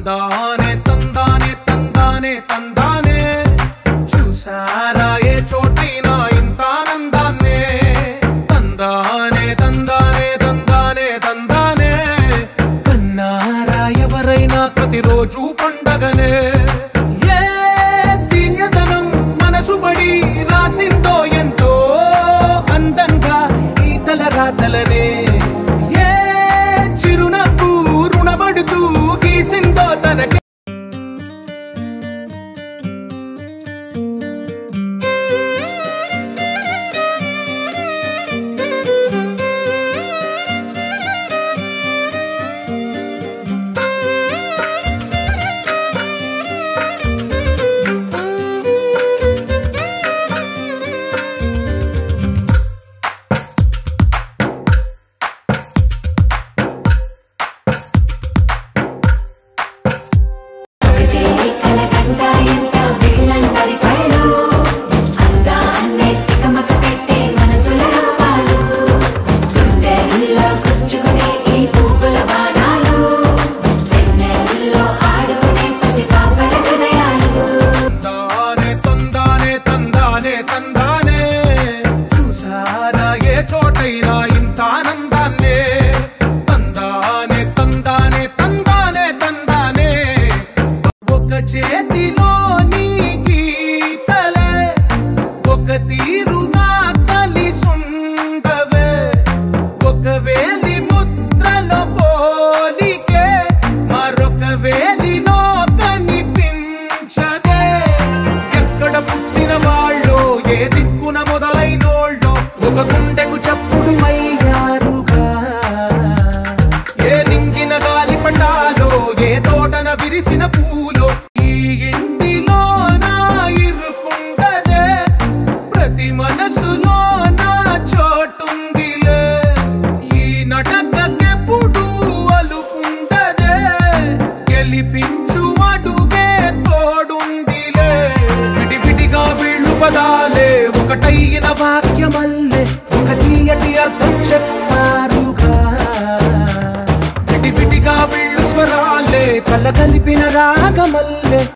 తందానే తందానే తందానే తందానే చూసారా ఏ చోటైనా ఇంత ఆనందాన్నే తందానే తందానే తందానే తందానే కన్నారా ఎవరైనా ప్రతిరోజు పండగనే ఏ తీయదనం మనసు పడి రాసిందో ఎంతో అందంగా ఈ తల రాతలనే ఏ చిరునవ్వు రుణపడుతూ గీసిందో తనకి ఒకటే కలకంట ఎంత వీళ్ళందరి కళ్ళు అందాన్నే తికమక పెట్టే మనసుల రూపాలు గుండెల్లో గుచ్చుకునే ఈ పువ్వుల బాణాలు వెన్నెల్లో ఆడుకునే పసిపాపల హృదయాలు తందానే తందానే తందానే తందానే చూసారా ఏ చోటైనా ఇంత ఆనందాన్నే తందానే తందానే తందానే తందానే ఒక చేతిలో నీ గీతలే ఒక తీరుగా కలిసుండవే ఒక వేలి ముద్రలో పోలికే మరొక వేలిలో కనిపించదే ఎక్కడ పుట్టిన వాళ్ళు ఏ దిక్కున మొదలైనోళ్ళు ఒక గుండెకు చప్పుడు అయ్యారుగా ఏ నింగిన గాలి పటాలో ఏ తోటన విరిసిన పూలో ఈ ఇంటిలో నా ఇరుకుండదే ప్రతి మనసులో నా చోటుందిలే ఈ నటకెప్పుడు అలుకుండదే గెలిపించు అడుగే తోడుందిలే విడివిడిగా వీళ్ళు పదాలే ఒకటైన వాక్యమల్లే ఒక తీయటి అర్థం చెప్పారుగా విడివిడిగా వీళ్ళు స్వరాలే కల కలిపిన రాగమల్లే